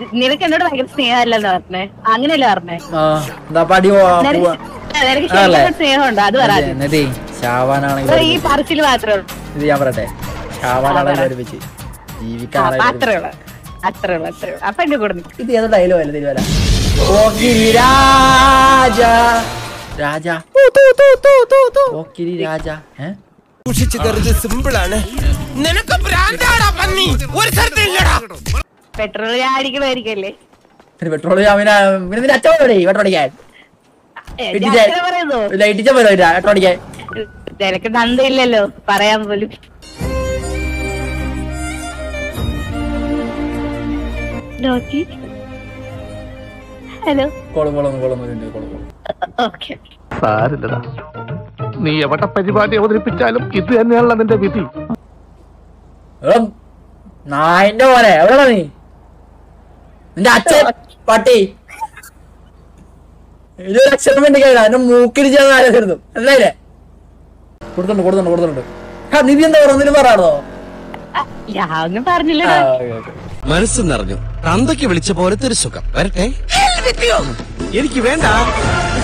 നിനക്ക് എന്നോട് ഭയങ്കര സ്നേഹമല്ലെന്ന് പറഞ്ഞേ അങ്ങനെയല്ലേ പറഞ്ഞേ ആ എന്താ പടി പോവാ നിനക്ക് പോവാ ആ, നിനക്ക് ആണല്ലേ? ശരിക്കും സ്നേഹമുണ്ടോ അത് പറ ആദ്യം. എന്നിട്ടേ ശാവാനാണെങ്കിൽ ഈ പറച്ചിൽ മാത്രമേ ഉള്ളൂ ഇത് ഞാൻ പറയട്ടെ ശാവാനാണെങ്കിൽ ആ, പറ. ഒരുമിച്ച് ആ, ജീവിക്കാനാണെങ്കിൽ അത്രേ ഉള്ളൂ അത്രേ ഉള്ളൂ അത്രേ ഉള്ളൂ അപ്പൊ എന്റെ കൂടെ നിൽക്കും ഇത് ഏതോ ഡയലോഗ് അല്ലേ തിരുവല്ല ഓക്കിരി രാജ രാജ ഓക്കിരി രാജ ഏ സൂക്ഷിച്ചു കരുത് സിമ്പിൾ ആണ് നിനക്ക് ഭ്രാന്താടാ പന്നി ഒരു സ്ഥലത്തില്ലടാ പെട്രോൾ ഞാൻ അടിക്കണമായിരിക്കല്ലേ പിന്നെ പെട്രോൾ പിന്നെ പിന്നെ നിന്റെ അച്ഛൻ പോയി പെട്രോൾ അടിക്കാൻ എന്റെ അച്ഛനെ പറയുന്നു ലൈറ്റിച്ച പോലോ പെട്രോൾ അടിക്കാൻ നിനക്ക് തന്തയില്ലല്ലോ പറയാൻ പോലും നോക്കി ഹലോ കോളം കോളം കോളം കോളം കോളം ഓക്കെ സാരില്ലടാ നീ എവിടെ പരിപാടി അവതരിപ്പിച്ചാലും ഇത് തന്നെയാണല്ലോ നിന്റെ വിധി എടാ, നായിന്റെ പോലെ എവിടെടാ നീ നിന്റെ അച്ഛൻ പട്ടി ഇതൊരു അക്ഷരം വേണ്ടി കഴിയാ എന്നെ മൂക്കിടിച്ചാന്ന് ആലോചിച്ചിരുന്നു അല്ലേ കൊടുത്തുണ്ട് കൊടുത്തുണ്ട് കൊടുത്തുണ്ട് ആ, നിധി എന്താ പറഞ്ഞു പറയാണോ ഞാൻ ഒന്നും പറഞ്ഞില്ലടാ മനസ്സ് നിറഞ്ഞു തന്തയ്ക്ക് വിളിച്ച പോലത്തെ ഒരു സുഖം വരട്ടെ എനിക്ക് വേണ്ട